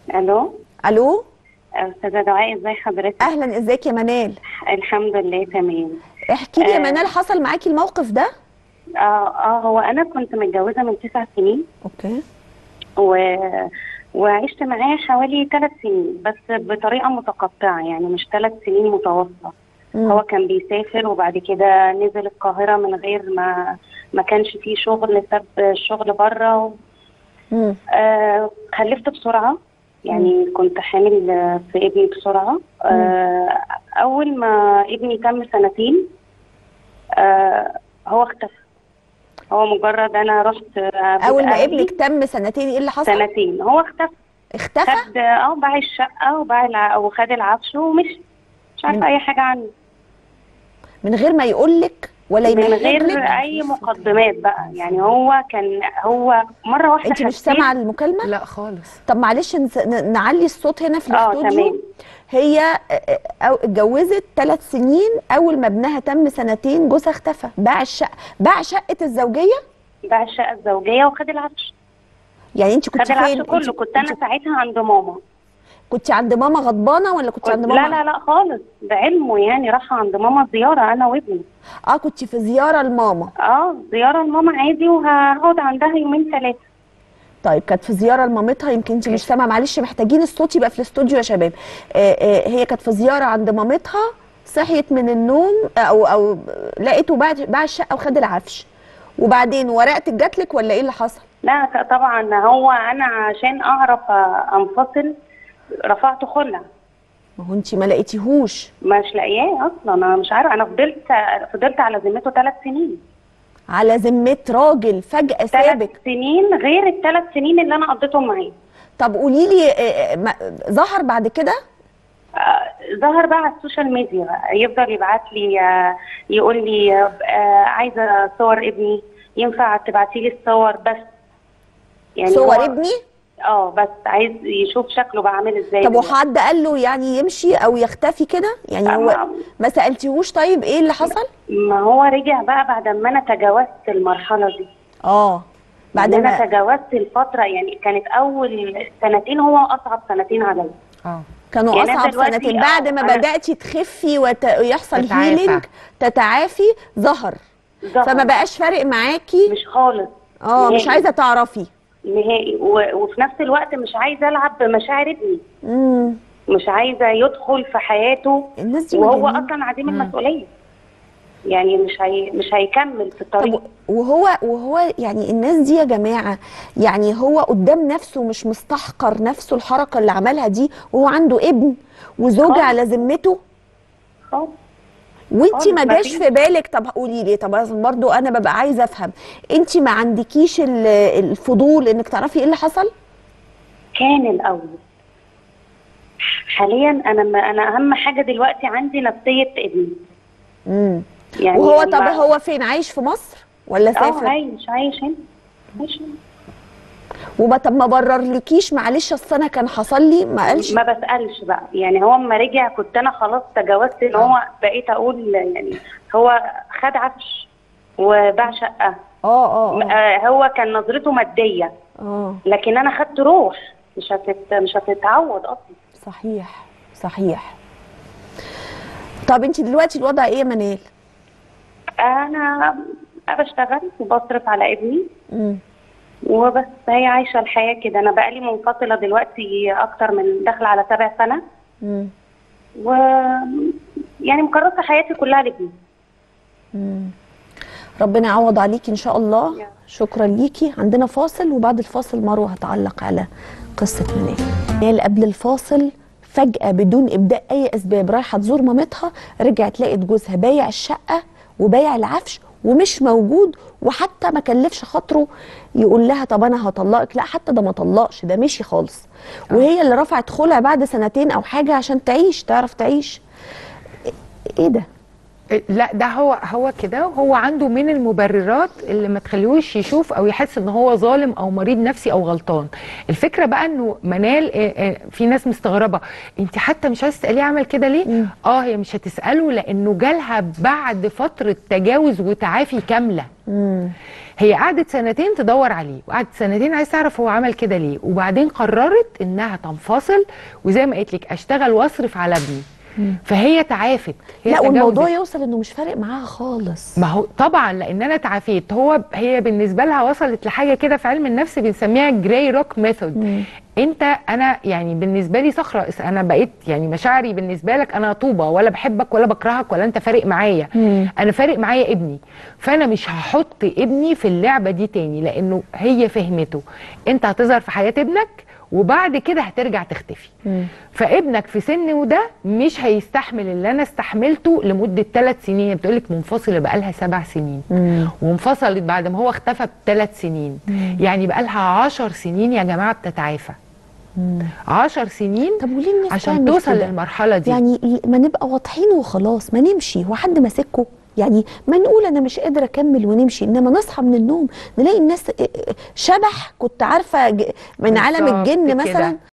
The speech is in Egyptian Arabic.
الو الو استاذه دعاء ازي حضرتك اهلا ازيك يا منال الحمد لله تمام احكي لي يا آه. منال حصل معاكي الموقف ده اه اه هو انا كنت متجوزه من تسع سنين اوكي و... وعشت معاه حوالي ثلاث سنين بس بطريقه متقطعه يعني مش ثلاث سنين متواصله مم. هو كان بيسافر وبعد كده نزل القاهره من غير ما ما كانش فيه شغل ساب الشغل بره مم. آه خلفت بسرعة يعني كنت حامل آه، في ابني بسرعة آه أول ما ابني تم سنتين آه هو اختفى هو مجرد أنا رحت آه، اول بيت ما أهلي ابنك تم سنتين ايه اللي حصل سنتين هو اختفى اختفى خد اه باع الشقة وباع الع- وخد العفش ومشي مش عارفة من- أي حاجة عنه من غير ما يقول لك ولا من يمهد غير لك أي مقدمات بقى يعني هو كان هو مرة واحدة انت مش حسيت- سامعه المكالمه لا خالص طب معلش نس- ن- نعلي الصوت هنا في اه الاستوديو تمام هي آه، آه، أو اتجوزت ثلاث سنين اول ما ابنها تم سنتين جوزها اختفى باع الشقه باع شقه الزوجيه باع الشقة الزوجية وخد العفش يعني انت كنت خد العفش فين كله انت كنت انا ساعتها عند ماما كنت عند ماما غضبانه ولا كنت عند كنت ماما لا لا لا خالص بعلمه يعني راح عند ماما زياره انا وابني اه كنت في زياره لماما اه زياره لماما عادي وهقعد عندها يومين ثلاثه طيب كانت في زياره لمامتها يمكن انت مش سامعه معلش محتاجين الصوت يبقى في الاستوديو يا شباب آه آه هي كانت في زياره عند مامتها صحيت من النوم او او لقيته باع باع الشقه وخد العفش وبعدين ورقتك جات لك ولا ايه اللي حصل لا ط- طبعا هو انا عشان اعرف آه، انفصل رفعت خلع ما هو انت ما لقيتيهوش مش لاقياه اصلا انا مش عارفه انا فضلت فضلت على ذمته ثلاث سنين على ذمه راجل فجاه ثلاث سابك سنين غير الثلاث سنين اللي انا قضيتهم معاه طب قولي لي آه، آه، ما- ظهر بعد كده آه، ظهر بقى على السوشيال ميديا بقى. يفضل يبعت لي آه، يقول لي آه، آه، عايزه صور ابني ينفع تبعتي لي الصور بس يعني صور هو- ابني اه بس عايز يشوف شكله بقى عامل ازاي طب دلوقتي. وحد قال له يعني يمشي او يختفي كده يعني هو ما- ما سالتيهوش طيب ايه اللي حصل ما هو رجع بقى بعد ما انا تجاوزت المرحله دي اه بعد بعد انا ما تجاوزت الفتره يعني كانت اول سنتين هو اصعب سنتين عليا اه كانوا يعني أنا اصعب دلوقتي سنتين آه، بعد ما أنا- بداتي تخفي وت... ويحصل تتعافى. هيلينج تتعافي ظهر ظهر. فما بقاش فارق معاكي مش خالص اه مش نهائي. عايزه تعرفي نهائي و... وفي نفس الوقت مش عايزه العب بمشاعر ابني امم مش عايزه يدخل في حياته الناس دي وهو مجانين. اصلا عديم المسؤوليه يعني مش هي... مش هيكمل في الطريق طب وهو وهو يعني الناس دي يا جماعه يعني هو قدام نفسه مش مستحقر نفسه الحركه اللي عملها دي وهو عنده ابن وزوجه خالص. على ذمته خالص. وانت خالص، ما جاش مفيش. في بالك طب قولي لي طب برضو انا ببقى عايزه افهم انت ما عندكيش ال- الفضول انك تعرفي ايه اللي حصل كان الاول حاليا انا ما انا اهم حاجه دلوقتي عندي نفسيه ابني امم يعني وهو طب لما- هو فين عايش في مصر ولا اه سافر عايش عايش هنا عايش هنا وما طب ما بررلكيش معلش اصل انا كان حصل لي ما قالش ما بسالش بقى يعني هو اما رجع كنت انا خلاص تجاوزت ان هو بقيت اقول يعني هو خد عفش وباع شقه اه اه اه آه، هو كان نظرته ماديه اه لكن انا خدت روح مش هتت مش هتتعوض اصلا صحيح صحيح طب انت دلوقتي الوضع ايه يا منال انا بشتغل وبصرف على ابني امم وبس هي عايشه الحياه كده انا بقالي منفصله دلوقتي اكتر من داخله على سبع سنه امم و يعني مكرسه حياتي كلها لابني ربنا يعوض عليكي ان شاء الله يا. شكرا ليكي عندنا فاصل وبعد الفاصل مروه هتعلق على قصه منال منال قبل الفاصل فجاه بدون ابداء اي اسباب رايحه تزور مامتها رجعت لقت جوزها بايع الشقه وبايع العفش ومش موجود وحتى ما كلفش خاطره يقول لها طب انا هطلقك لا حتى ده ما طلقش ده مشي خالص وهي اللي رفعت خلع بعد سنتين او حاجه عشان تعيش تعرف تعيش ايه ده لا ده هو هو كده هو عنده من المبررات اللي ما تخليهوش يشوف او يحس ان هو ظالم او مريض نفسي او غلطان الفكره بقى انه منال آه، آه، في ناس مستغربه انت حتى مش عايزه تساليه عمل كده ليه مم. اه هي مش هتساله لانه جالها بعد فتره تجاوز وتعافي كامله امم هي قعدت سنتين تدور عليه وقعدت سنتين عايز تعرف هو عمل كده ليه وبعدين قررت انها تنفصل وزي ما قلت لك اشتغل واصرف على ابني فهي تعافت هي لا والموضوع تجاوزت. يوصل انه مش فارق معاها خالص ما هو طبعا لان انا تعافيت هو هي بالنسبه لها وصلت لحاجه كده في علم النفس بنسميها جراي روك ميثود انت انا يعني بالنسبه لي صخره انا بقيت يعني مشاعري بالنسبه لك انا طوبه ولا بحبك ولا بكرهك ولا انت فارق معايا مم. انا فارق معايا ابني فانا مش هحط ابني في اللعبه دي تاني لانه هي فهمته انت هتظهر في حياه ابنك وبعد كده هترجع تختفي مم. فابنك في سنه ده مش هيستحمل اللي انا استحملته لمده ثلاث سنين هي بتقولك منفصله بقالها سبع سنين مم. وانفصلت بعد ما هو اختفى بثلاث سنين يعني بقالها عشر سنين يا جماعه بتتعافى عشر سنين طب وليه الناس عشان تعمل توصل كده؟ للمرحله دي يعني ما نبقى واضحين وخلاص ما نمشي هو حد ماسكه يعني ما نقول انا مش قادره اكمل ونمشي انما نصحى من النوم نلاقي الناس شبح كنت عارفه ج- من عالم بالظبط الجن كده. مثلا